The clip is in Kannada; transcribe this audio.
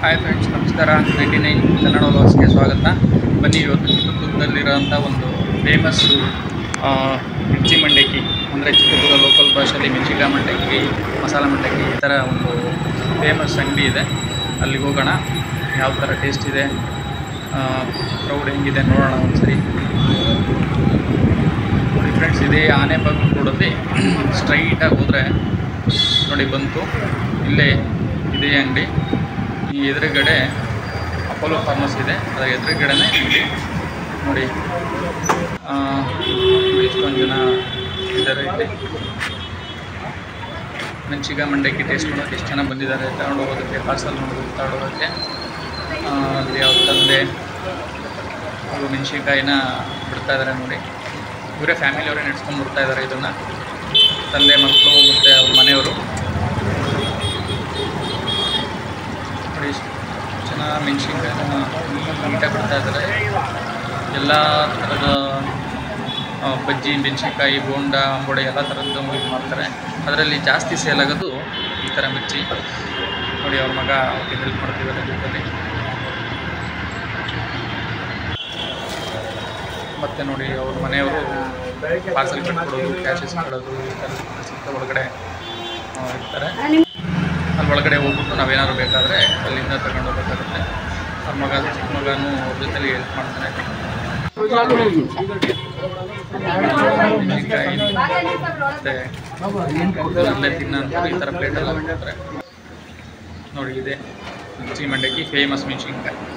ಹಾಯ್ ಫ್ರೆಂಡ್ಸ್ ನಮಸ್ಕಾರ ನೈಂಟಿ ನೈನ್ ಕನ್ನಡ ವ್ಲಾಗ್ಸ್ಗೆ ಸ್ವಾಗತ ಬನ್ನಿ ಇವತ್ತು ಚಿತ್ರದುರ್ಗದಲ್ಲಿರೋಂಥ ಒಂದು ಫೇಮಸ್ಸು ಮಿರ್ಚಿ ಮಂಡಕ್ಕಿ ಅಂದರೆ ಚಿತ್ರದುರ್ಗ ಲೋಕಲ್ ಭಾಷೆಯಲ್ಲಿ ಮೆಣಸಿನ್ಕಾಯಿ ಮಂಡಕ್ಕಿ ಮಸಾಲ ಮಂಡಕ್ಕಿ ಈ ಥರ ಒಂದು ಫೇಮಸ್ ಅಂಗಡಿ ಇದೆ ಅಲ್ಲಿಗೆ ಹೋಗೋಣ ಯಾವ ಥರ ಟೇಸ್ಟ್ ಇದೆ ಕ್ರೌಡ್ ಹೆಂಗಿದೆ ನೋಡೋಣ ಒಂದ್ಸರಿ ನೋಡಿ ಫ್ರೆಂಡ್ಸ್ ಇದೇ ಆನೆ ಬಾಗಿಲು ರೋಡಲ್ಲಿ ಸ್ಟ್ರೈಟಾಗಿ ಹೋದರೆ ನೋಡಿ ಬಂತು ಇಲ್ಲೇ ಇದೇ ಅಂಗಡಿ ಈ ಎದುರುಗಡೆ ಅಪೋಲೋ ಫಾರ್ಮಸಿ ಇದೆ ಅದರ ಎದುರುಗಡೆನೇ ಇಲ್ಲಿ ನೋಡಿ ಆ, ಎಷ್ಟೊಂದು ಜನ ಇದ್ದಾರೆ ಇಲ್ಲಿ ಮೆಣಸಿಗ ಮಂಡಕ್ಕಿ ಟೇಸ್ಟ್ ಮಾಡೋಕ್ಕೆ ಎಷ್ಟು ಜನ ಬಂದಿದ್ದಾರೆ ತಗೊಂಡು ಹೋಗೋದಕ್ಕೆ ಪಾರ್ಸಲ್ ಮಾಡೋದಕ್ಕೆ ತಗೊಂಡು ಹೋಗೋಕ್ಕೆ ಆ, ಅಲ್ಲಿ ಅವ್ರ ತಂದೆ ಅವರು ಮೆಣಸಿನ್ಕಾಯಿನ ಬಿಡ್ತಾ ಇದ್ದಾರೆ ನೋಡಿ ಇವರೇ ಫ್ಯಾಮಿಲಿಯವರೇ ನಡೆಸ್ಕೊಂಡು ಬರ್ತಾ ಇದ್ದಾರೆ ಇದನ್ನು ತಂದೆ ಮಕ್ಕಳು ಮತ್ತು ಅವ್ರ ಮನೆಯವರು ನೋಡಿ ಎಷ್ಟು ಚೆನ್ನಾಗಿ ಮೆಣಸಿನ್ಕಾಯಿನ ನೀಟಾಗಿ ಬಿಡ್ತಾ ಇದ್ದಾರೆ ಎಲ್ಲ ಥರದ ಆ, ಬಜ್ಜಿ ಮೆಣಸಿನ್ಕಾಯಿ ಬೋಂಡ ಅಂಬೋಡೆ ಎಲ್ಲ ಥರದ್ದು ಇದು ಮಾಡ್ತಾರೆ ಅದರಲ್ಲಿ ಜಾಸ್ತಿ ಸೇಲ್ ಆಗೋದು ಈ ಥರ ಮಿರ್ಚಿ ನೋಡಿ ಅವ್ರ ಮಗ ಅವ್ರಿಗೆ ಹೆಲ್ಪ್ ಮಾಡ್ತಿದ್ದಾರೆ ಜೊತೆಲಿ ಮತ್ತು ನೋಡಿ ಅವ್ರ ಮನೆಯವರು ಪಾರ್ಸಲ್ ಕಟ್ಕೊಡೋದು ಕ್ಯಾಶ್ ಇಸ್ಕೊಳ್ಳೋದು ಈ ಥರ ಸಿಕ್ಕ ಒಳಗಡೆ ಆ, ಇರ್ತಾರೆ ಅಲ್ಲಿ ಒಳಗಡೆ ಹೋಗ್ಬಿಟ್ಟು ನಾವೇನಾದ್ರು ಬೇಕಾದರೆ ಅಲ್ಲಿಂದ ತಗೊಂಡು ಹೋಗ್ಬೇಕಾಗುತ್ತೆ ಅವ್ರ ಮಗ ಚಿಕ್ಕ ಮಗನೂ ಅವ್ರ ಜೊತೆಲಿ ಹೆಲ್ಪ್ ಮಾಡ್ತಾನೆ ಮೆಣಸಿನ್ಕಾಯಿ ಮತ್ತು ಅಲ್ಲೇ ತಿನ್ನೋಂಥದ್ದು ಈ ಥರ ಪ್ಲೇಟೆಲ್ಲ ಕೊಡ್ತಾರೆ ನೋಡಿ ಇದೆ ಮಿರ್ಚಿ ಮಂಡಕ್ಕಿ ಫೇಮಸ್ ಮೆಣಸಿನ್ಕಾಯಿ